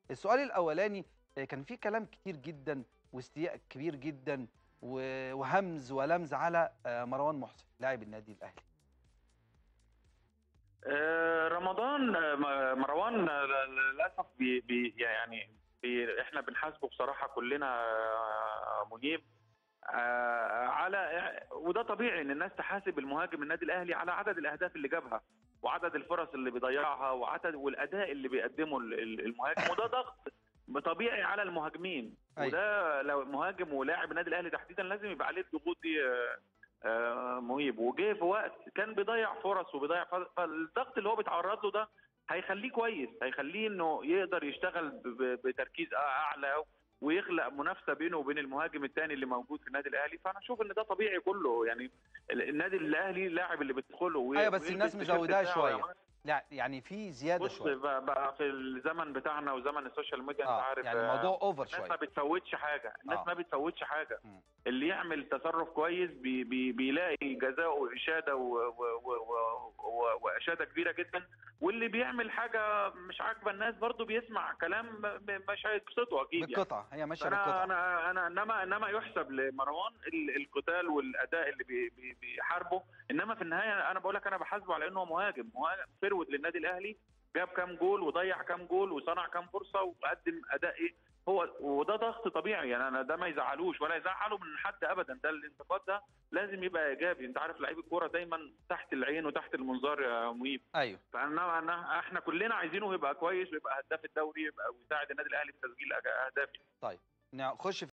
السؤال الاولاني آه، كان في كلام كتير جدا واستياء كبير جدا و- وهمز ولمز على آه، مروان محسن لاعب النادي الاهلي آه، رمضان آه، م- مروان آه، ل- للاسف بي بي يعني بي احنا بنحاسبه بصراحه كلنا آه، منيب آه، على وده طبيعي ان الناس تحاسب المهاجم النادي الاهلي على عدد الاهداف اللي جابها وعدد الفرص اللي بيضيعها وعدد والاداء اللي بيقدمه ال- ال- المهاجم وده ضغط طبيعي على المهاجمين أيوة. وده لو مهاجم ولاعب النادي الاهلي تحديدا لازم يبقى عليه الضغوط دي آه، آه، مهيب وجه في وقت كان بيضيع فرص وبيضيع ف- فالضغط اللي هو بيتعرض له ده هيخليه كويس هيخليه انه يقدر يشتغل ب- ب- بتركيز اعلى ويخلق منافسه بينه وبين المهاجم الثاني اللي موجود في النادي الاهلي فانا اشوف ان ده طبيعي كله يعني ال- النادي الاهلي اللاعب اللي بيدخله وي- ايوه بس ويلبس الناس التيشيرت مزوداها بتاعه شويه يا لا يعني في زياده بص شويه بقى, بقى في الزمن بتاعنا وزمن السوشيال ميديا انت اه عارف يعني آه، الموضوع اوفر الناس ما شويه بتفوتش حاجه الناس آه. ما بتفوتش حاجه مم. اللي يعمل تصرف كويس بي بي بيلاقي جزاء اشاده و- و- و- و- و- واشاده كبيره جدا واللي بيعمل حاجه مش عاجبه الناس برضو بيسمع كلام م- م- مش هيبسطه اكيد يعني بالقطعه هي ماشيه انا بالقطعه انا انا انما انما يحسب لمروان ال- القتال والاداء اللي بي بي بيحاربه انما في النهايه انا بقول لك انا بحاسبه على انه مهاجم مهاجم فرود للنادي الاهلي جاب كام جول وضيع كام جول وصنع كام فرصه وقدم اداء ايه هو وده ضغط طبيعي يعني انا ده ما يزعلوش ولا يزعله من حد ابدا ده الانتقاد ده لازم يبقى ايجابي انت عارف لعيب الكوره دايما تحت العين وتحت المنظار يا مهيب ايوه فانا أنا احنا كلنا عايزينه يبقى كويس ويبقى هداف الدوري يبقى ويساعد النادي الاهلي في تسجيل اهداف نخش